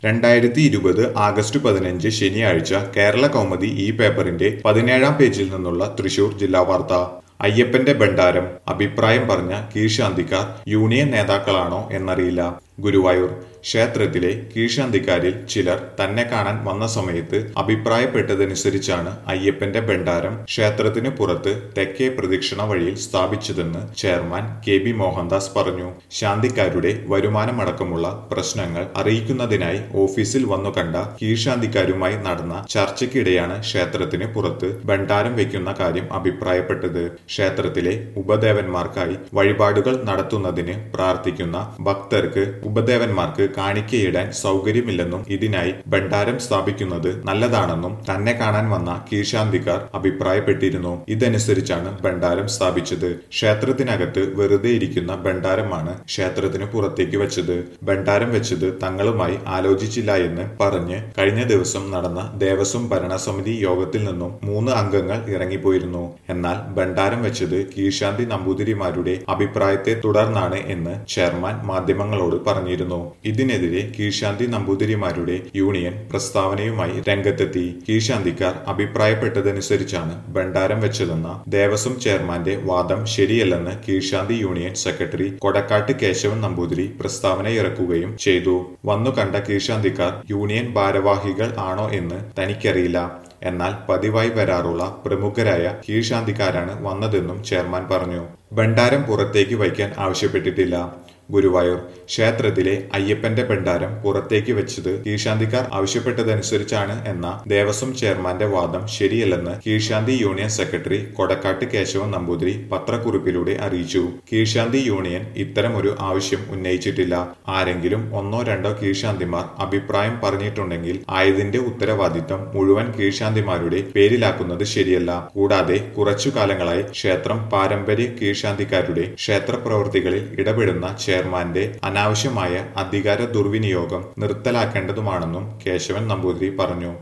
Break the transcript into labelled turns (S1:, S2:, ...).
S1: രണ്ടായിരത്തി ഇരുപത് ആഗസ്റ്റ് പതിനഞ്ച് ശനിയാഴ്ച കേരള കൗമുദി ഈ പേപ്പറിന്റെ പതിനേഴാം പേജിൽ നിന്നുള്ള തൃശൂർ ജില്ലാ വാർത്ത അയ്യപ്പന്റെ ഭണ്ഡാരം അഭിപ്രായം പറഞ്ഞ കീഴ്ശാന്തിക്കാർ യൂണിയൻ നേതാക്കളാണോ എന്നറിയില്ല ഗുരുവായൂർ ക്ഷേത്രത്തിലെ കീഴ്ശാന്തിക്കാരിൽ ചിലർ തന്നെ കാണാൻ വന്ന സമയത്ത് അഭിപ്രായപ്പെട്ടതനുസരിച്ചാണ് അയ്യപ്പന്റെ ഭണ്ഡാരം ക്ഷേത്രത്തിന് പുറത്ത് തെക്കേ പ്രദക്ഷിണ വഴിയിൽ സ്ഥാപിച്ചതെന്ന് ചെയർമാൻ കെ ബി മോഹൻദാസ് പറഞ്ഞു ശാന്തിക്കാരുടെ വരുമാനമടക്കമുള്ള പ്രശ്നങ്ങൾ അറിയിക്കുന്നതിനായി ഓഫീസിൽ വന്നു കണ്ട കീഴ്ശാന്തിക്കാരുമായി നടന്ന ചർച്ചയ്ക്കിടെയാണ് ക്ഷേത്രത്തിന് പുറത്ത് ഭണ്ഡാരം വെക്കുന്ന കാര്യം അഭിപ്രായപ്പെട്ടത് ക്ഷേത്രത്തിലെ ഉപദേവന്മാർക്കായി വഴിപാടുകൾ നടത്തുന്നതിന് പ്രാർത്ഥിക്കുന്ന ഭക്തർക്ക് ഉപദേവന്മാർക്ക് കാണിക്കയിടാൻ സൗകര്യമില്ലെന്നും ഇതിനായി ഭണ്ഡാരം സ്ഥാപിക്കുന്നത് നല്ലതാണെന്നും തന്നെ കാണാൻ വന്ന കീഴ്ശാന്തിക്കാർ അഭിപ്രായപ്പെട്ടിരുന്നു ഇതനുസരിച്ചാണ് ഭണ്ഡാരം സ്ഥാപിച്ചത് ക്ഷേത്രത്തിനകത്ത് വെറുതെ ഇരിക്കുന്ന ഭണ്ഡാരമാണ് ക്ഷേത്രത്തിന് പുറത്തേക്ക് വെച്ചത് ഭണ്ഡാരം വെച്ചത് തങ്ങളുമായി ആലോചിച്ചില്ല എന്ന് പറഞ്ഞ് കഴിഞ്ഞ ദിവസം നടന്ന ദേവസ്വം ഭരണസമിതി യോഗത്തിൽ നിന്നും മൂന്ന് അംഗങ്ങൾ ഇറങ്ങിപ്പോയിരുന്നു എന്നാൽ ഭണ്ഡാരം വെച്ചത് കീഴ്ശാന്തി നമ്പൂതിരിമാരുടെ അഭിപ്രായത്തെ തുടർന്നാണ് എന്ന് ചെയർമാൻ മാധ്യമങ്ങളോട് പറഞ്ഞിരുന്നു ഇതിനെതിരെ കീഴ്ശാന്തി നമ്പൂതിരിമാരുടെ യൂണിയൻ പ്രസ്താവനയുമായി രംഗത്തെത്തി കീഴ്ശാന്തിക്കാർ അഭിപ്രായപ്പെട്ടതനുസരിച്ചാണ് ഭണ്ഡാരം വെച്ചതെന്ന ദേവസ്വം ചെയർമാന്റെ വാദം ശരിയല്ലെന്ന് കീഴ്ശാന്തി യൂണിയൻ സെക്രട്ടറി കൊടക്കാട്ട് കേശവൻ നമ്പൂതിരി പ്രസ്താവന ഇറക്കുകയും ചെയ്തു വന്നു കണ്ട കീഴ്ശാന്തിക്കാർ യൂണിയൻ ഭാരവാഹികൾ ആണോ എന്ന് തനിക്കറിയില്ല എന്നാൽ പതിവായി വരാറുള്ള പ്രമുഖരായ കീഴ്ശാന്തിക്കാരാണ് വന്നതെന്നും ചെയർമാൻ പറഞ്ഞു ഭണ്ഡാരം പുറത്തേക്ക് വയ്ക്കാൻ ആവശ്യപ്പെട്ടിട്ടില്ല ഗുരുവായൂർ ക്ഷേത്രത്തിലെ അയ്യപ്പന്റെ ഭണ്ഡാരം പുറത്തേക്ക് വെച്ചത് കീഴ്ശാന്തിക്കാർ ആവശ്യപ്പെട്ടതനുസരിച്ചാണ് എന്ന ദേവസ്വം ചെയർമാന്റെ വാദം ശരിയല്ലെന്ന് കീഴ്ശാന്തി യൂണിയൻ സെക്രട്ടറി കൊടക്കാട്ട് കേശവൻ നമ്പൂതിരി പത്രക്കുറിപ്പിലൂടെ അറിയിച്ചു കീഴ്ശാന്തി യൂണിയൻ ഇത്തരമൊരു ആവശ്യം ഉന്നയിച്ചിട്ടില്ല ആരെങ്കിലും ഒന്നോ രണ്ടോ കീഴ്ശാന്തിമാർ അഭിപ്രായം പറഞ്ഞിട്ടുണ്ടെങ്കിൽ ആയതിന്റെ ഉത്തരവാദിത്തം മുഴുവൻ കീഴ്ശാന്തിമാരുടെ പേരിലാക്കുന്നത് ശരിയല്ല കൂടാതെ കുറച്ചു കാലങ്ങളായി ക്ഷേത്രം പാരമ്പര്യ കീഴ്ശാന്തിക്കാരുടെ ക്ഷേത്ര പ്രവൃത്തികളിൽ ഇടപെടുന്ന ചെയർമാന്റെ അനാവശ്യമായ അധികാര ദുർവിനിയോഗം നിർത്തലാക്കേണ്ടതുമാണെന്നും കേശവൻ നമ്പൂതിരി പറഞ്ഞു